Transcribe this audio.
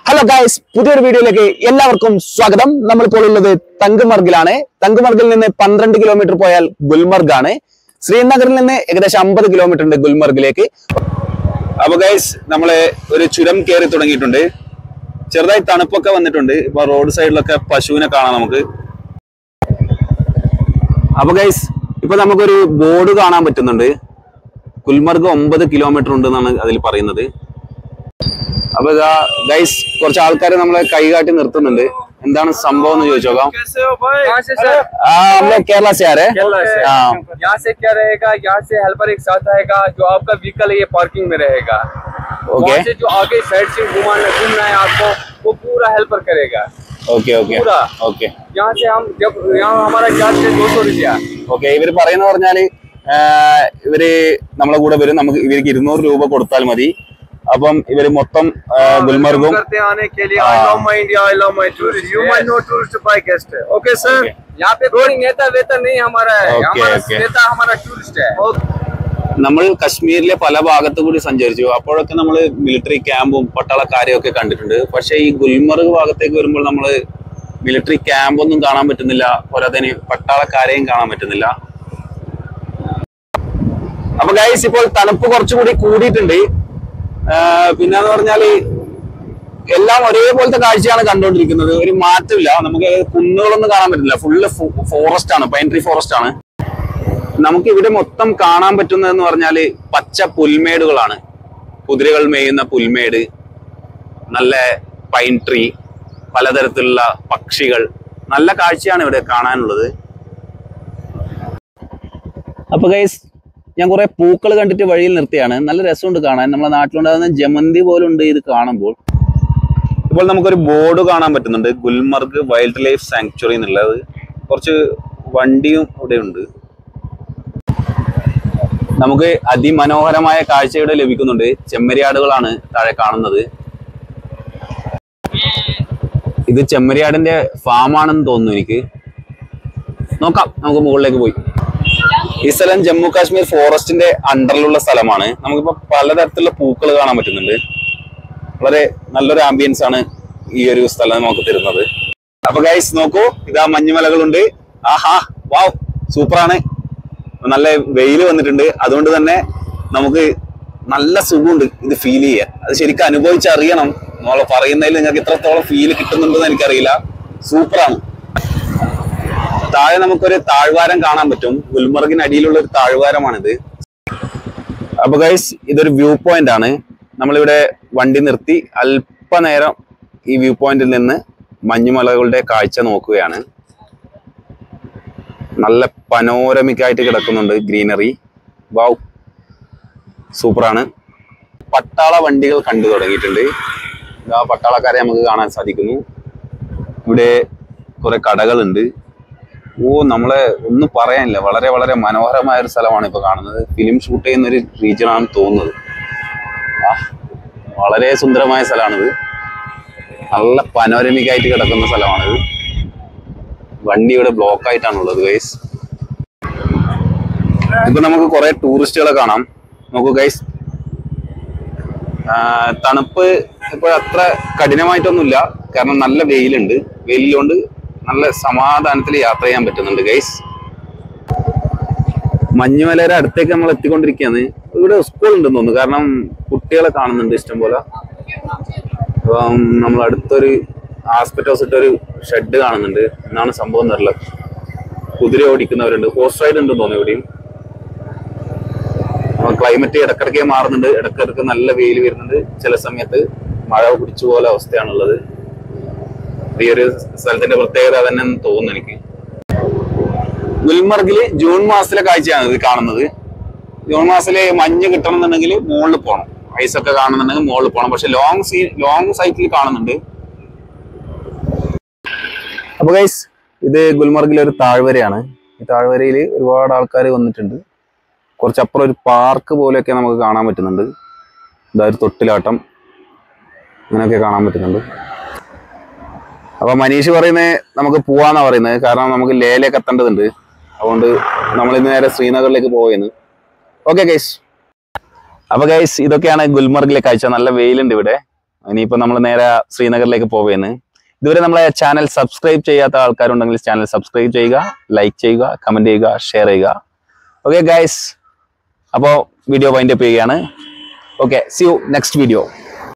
Hello guys പുതിയൊരു വീഡിയോയിലേക്ക് എല്ലാവർക്കും സ്വാഗതം നമ്മളിപ്പോൾ ഉള്ളത് തങ്കുമർഗിലാണ് തങ്കുമർഗിൽ നിന്ന് പന്ത്രണ്ട് കിലോമീറ്റർ പോയാൽ ഗുൽമർഗ് ആണ് ശ്രീനഗറിൽ നിന്ന് ഏകദേശം അമ്പത് കിലോമീറ്റർ ഉണ്ട് ഗുൽമർഗിലേക്ക് അപ്പൊ ഗൈസ് നമ്മള് ഒരു ചുരം കയറി തുടങ്ങിയിട്ടുണ്ട് ചെറുതായി തണുപ്പൊക്കെ വന്നിട്ടുണ്ട് ഇപ്പൊ റോഡ് സൈഡിലൊക്കെ പശുവിനെ കാണാം നമുക്ക് അപ്പൊ ഗൈസ് ഇപ്പൊ നമുക്കൊരു ബോർഡ് കാണാൻ പറ്റുന്നുണ്ട് ഗുൽമർഗ് ഒമ്പത് കിലോമീറ്റർ ഉണ്ട് എന്നാണ് അതിൽ പറയുന്നത് അപ്പൊ ഇതാ ഗൈസ് കുറച്ച് ആൾക്കാർ നമ്മളെ കൈകാട്ടി നിർത്തുന്നുണ്ട് എന്താണ് സംഭവം എന്ന് ചോദിച്ചു നോക്കാം कैसे हो भाई कहाँ से सर ആ നമ്മളെ കേരള से आ रहे हैं? केरला से। हाँ यहाँ से क्या रहेगा यहाँ से हेल्पर एक साथ आएगा जो आपका व्हीकल है ये पार्किंग में रहेगा ओके वहाँ से जो आगे साइड से घुमाना घूमना है आपको वो पूरा हेल्पर करेगा ഓക്കെ ഓക്കെ पूरा ഓക്കെ यहाँ से हम जब यहाँ हमारा चार्ज है दो सौ रुपया ഓക്കെ ഇവര് പറയുന്ന പറഞ്ഞാല് ആ, ഇവര് നമ്മളെ കൂടെ വരും നമുക്ക് ഇവർക്ക് ഇരുന്നൂറ് രൂപ കൊടുത്താൽ മതി അപ്പം ഇവര് മൊത്തം ആ, ഗുൽമർഗും करते हैं आने के लिए हाँ। I love my India I love my tourist you my no tourist by guest है ओके सर Okay. यहाँ पे कोई नेता वेता नहीं हमारा है Okay, हमारा okay. नेता हमारा टूरिस्ट है നമ്മൾ കശ്മീരിലെ പല ഭാഗത്തു കൂടി സഞ്ചരിച്ചു അപ്പോഴൊക്കെ നമ്മൾ മിലിറ്ററി ക്യാമ്പും പട്ടാളക്കാരെയും ഒക്കെ കണ്ടിട്ടുണ്ട് പക്ഷെ ഈ ഗുൽമർഗ് ഭാഗത്തേക്ക് വരുമ്പോൾ നമ്മൾ മിലിറ്ററി ക്യാമ്പൊന്നും കാണാൻ പറ്റുന്നില്ല പോരാത്തതിന് പട്ടാളക്കാരെയും കാണാൻ പറ്റുന്നില്ല അപ്പൊ ഗൈസ് ഇപ്പോൾ തണുപ്പ് കുറച്ചുകൂടി കൂടിയിട്ടുണ്ട് ആഹ് പിന്നെന്ന് പറഞ്ഞാല് എല്ലാം ഒരേപോലത്തെ കാഴ്ചയാണ് കണ്ടുകൊണ്ടിരിക്കുന്നത് ഒരു മാറ്റമില്ല നമുക്ക് കുന്നുകളൊന്നും കാണാൻ പറ്റില്ല ഫുള്ള് ഫോറസ്റ്റ് ആണ് പൈൻ ട്രീ ഫോറസ്റ്റ് ആണ് നമുക്ക് ഇവിടെ മൊത്തം കാണാൻ പറ്റുന്നതെന്ന് പറഞ്ഞാല് പച്ച പുൽമേടുകളാണ് കുതിരകൾ മേയുന്ന പുൽമേട് നല്ല പൈൻ ട്രീ പലതരത്തിലുള്ള പക്ഷികൾ നല്ല കാഴ്ചയാണ് ഇവിടെ കാണാനുള്ളത് അപ്പൊ ഗൈസ് ഞാൻ കുറെ പൂക്കൾ കണ്ടിട്ട് വഴിയിൽ നിർത്തിയാണ് നല്ല രസമുണ്ട് കാണാൻ നമ്മുടെ നാട്ടിലുണ്ടാകുന്ന ജമന്തി പോലെ ഉണ്ട് ഇത് കാണുമ്പോൾ ഇപ്പോൾ നമുക്കൊരു ബോർഡ് കാണാൻ പറ്റുന്നുണ്ട് ഗുൽമർഗ് വൈൽഡ് ലൈഫ് സാങ്ച്വറി എന്നുള്ളത് കുറച്ച് വണ്ടിയും ഇവിടെ ഉണ്ട് നമുക്ക് അതിമനോഹരമായ കാഴ്ച ഇവിടെ ലഭിക്കുന്നുണ്ട് ചെമ്മരിയാടുകളാണ് താഴെ കാണുന്നത് ഇത് ചെമ്മരിയാടിന്റെ ഫാമാണെന്ന് തോന്നുന്നു എനിക്ക് നോക്കാം നമുക്ക് മുകളിലേക്ക് പോയി ഈ സ്ഥലം ജമ്മു കാശ്മീർ ഫോറസ്റ്റിന്റെ അണ്ടറിലുള്ള സ്ഥലമാണ് നമുക്കിപ്പോ പലതരത്തിലുള്ള പൂക്കൾ കാണാൻ പറ്റുന്നുണ്ട് വളരെ നല്ലൊരു ആംബിയൻസ് ആണ് ഈ ഒരു സ്ഥലം നമുക്ക് തരുന്നത് അപ്പൊ ഗൈസ് നോക്കൂ ഇതാ മഞ്ഞുമലകളുണ്ട് ആഹാ വാവ് സൂപ്പറാണ് നല്ല വെയിൽ വന്നിട്ടുണ്ട് അതുകൊണ്ട് തന്നെ നമുക്ക് നല്ല സുഖമുണ്ട് ഇത് ഫീൽ ചെയ്യാൻ അത് ശരിക്കും അനുഭവിച്ചറിയണം നമ്മൾ പറയുന്നതിൽ നിങ്ങൾക്ക് ഇത്രത്തോളം ഫീൽ കിട്ടുന്നുണ്ടെന്ന് എനിക്കറിയില്ല സൂപ്പറാണ് താഴെ നമുക്കൊരു താഴ്വാരം കാണാൻ പറ്റും ഗുൽമർഗിന് അടിയിലുള്ള ഒരു താഴ്വാരമാണിത് അപ്പൊ ഗൈസ് ഇതൊരു വ്യൂ പോയിന്റ് ആണ് നമ്മളിവിടെ വണ്ടി നിർത്തി അല്പനേരം ഈ വ്യൂ പോയിന്റിൽ നിന്ന് മഞ്ഞുമലകളുടെ കാഴ്ച നോക്കുകയാണ് നല്ല പനോരമിക്കായിട്ട് കിടക്കുന്നുണ്ട് ഗ്രീനറി വാവ് സൂപ്പറാണ് പട്ടാള വണ്ടികൾ കണ്ടു തുടങ്ങിയിട്ടുണ്ട് ഇതാ പട്ടാളക്കാരെ നമുക്ക് കാണാൻ സാധിക്കുന്നു ഇവിടെ കുറെ കടകളുണ്ട് ഓ നമ്മളെ ഒന്നും പറയാനില്ല വളരെ വളരെ മനോഹരമായ ഒരു സ്ഥലമാണ് ഇപ്പൊ കാണുന്നത് ഫിലിം ഷൂട്ട് ചെയ്യുന്ന ഒരു റീജിയൻ ആണെന്ന് തോന്നുന്നത് ആ വളരെ സുന്ദരമായ സ്ഥലമാണിത് നല്ല പനോരമിക്കായിട്ട് കിടക്കുന്ന സ്ഥലമാണിത് വണ്ടി ഇവിടെ ബ്ലോക്ക് ആയിട്ടാണുള്ളത് ഗൈസ് ഇപ്പൊ നമുക്ക് കുറെ ടൂറിസ്റ്റുകളെ കാണാം നോക്കൂ ഗൈസ് തണുപ്പ് ഇപ്പൊ അത്ര കഠിനമായിട്ടൊന്നുമില്ല കാരണം നല്ല വെയിലുണ്ട് വെയിലുകൊണ്ട് നല്ല സമാധാനത്തിൽ യാത്ര ചെയ്യാൻ പറ്റുന്നുണ്ട് ഗൈസ് മഞ്ഞുമലയുടെ അടുത്തേക്ക് നമ്മൾ എത്തിക്കൊണ്ടിരിക്കുകയാണ് ഇവിടെ സ്കൂൾ ഉണ്ടെന്ന് തോന്നുന്നു കാരണം കുട്ടികളെ കാണുന്നുണ്ട് ഇഷ്ടംപോലെ അപ്പം നമ്മൾ അടുത്തൊരു ആസ്പെറ്റോസ് ഇട്ടൊരു ഷെഡ് കാണുന്നുണ്ട് എന്നാണ് സംഭവം എന്നറിയില്ല കുതിര ഓടിക്കുന്നവരുണ്ട് ഹോഴ്സ് റൈഡ് ഉണ്ടെന്ന് തോന്നുന്നു ഇവിടെയും ക്ലൈമറ്റ് ഇടക്കിടക്ക് മാറുന്നുണ്ട് ഇടക്കിടക്ക് നല്ല വെയിൽ വരുന്നുണ്ട് ചില സമയത്ത് മഴ പിടിച്ചു പോലെ അവസ്ഥയാണുള്ളത് ഈ ഒരു സ്ഥലത്തിന്റെ പ്രത്യേകത തന്നെ തോന്നുന്നു എനിക്ക് ഗുൽമർഗില് ജൂൺ മാസത്തിലെ കാഴ്ചയാണ് ഇത് കാണുന്നത് ജൂൺ മാസത്തില് മഞ്ഞ് കിട്ടണമെന്നുണ്ടെങ്കിൽ മുകളിൽ പോകണം ഐസ് ഒക്കെ കാണുന്നുണ്ടെങ്കിൽ മുകളിൽ പോകണം പക്ഷെ ലോങ് സീ ലോങ് സൈറ്റിൽ കാണുന്നുണ്ട് അപ്പൊ ഗൈസ് ഇത് ഗുൽമർഗിലെ ഒരു താഴ്വരയാണ് ഈ താഴ്വരയിൽ ഒരുപാട് ആൾക്കാർ വന്നിട്ടുണ്ട് കുറച്ചപ്പുറം ഒരു പാർക്ക് പോലെയൊക്കെ നമുക്ക് കാണാൻ പറ്റുന്നുണ്ട് ഇതാ ഒരു തൊട്ടിലാട്ടം അങ്ങനെയൊക്കെ കാണാൻ പറ്റുന്നുണ്ട് അപ്പൊ മനീഷ് പറയുന്നത് നമുക്ക് പോവാന്നാ പറയുന്നത് കാരണം നമുക്ക് ലേയിലേക്ക് എത്തേണ്ടതുണ്ട് അതുകൊണ്ട് നമ്മൾ ഇന്ന് നേരെ ശ്രീനഗറിലേക്ക് പോവുകയാണ് ഓക്കെ ഗൈസ് അപ്പൊ ഗൈസ് ഇതൊക്കെയാണ് ഗുൽമർഗിലെ കാഴ്ച നല്ല വെയിലുണ്ട് ഇവിടെ ഇനിയിപ്പോ നമ്മൾ നേരെ ശ്രീനഗറിലേക്ക് പോവുകയാണ് ഇതുവരെ നമ്മളെ ചാനൽ സബ്സ്ക്രൈബ് ചെയ്യാത്ത ആൾക്കാരുണ്ടെങ്കിൽ ചാനൽ സബ്സ്ക്രൈബ് ചെയ്യുക ലൈക്ക് ചെയ്യുക കമന്റ് ചെയ്യുക ഷെയർ ചെയ്യുക ഓക്കെ ഗൈസ് അപ്പോൾ വീഡിയോ വൈൻഡപ്പ് ചെയ്യുകയാണ് okay see you next video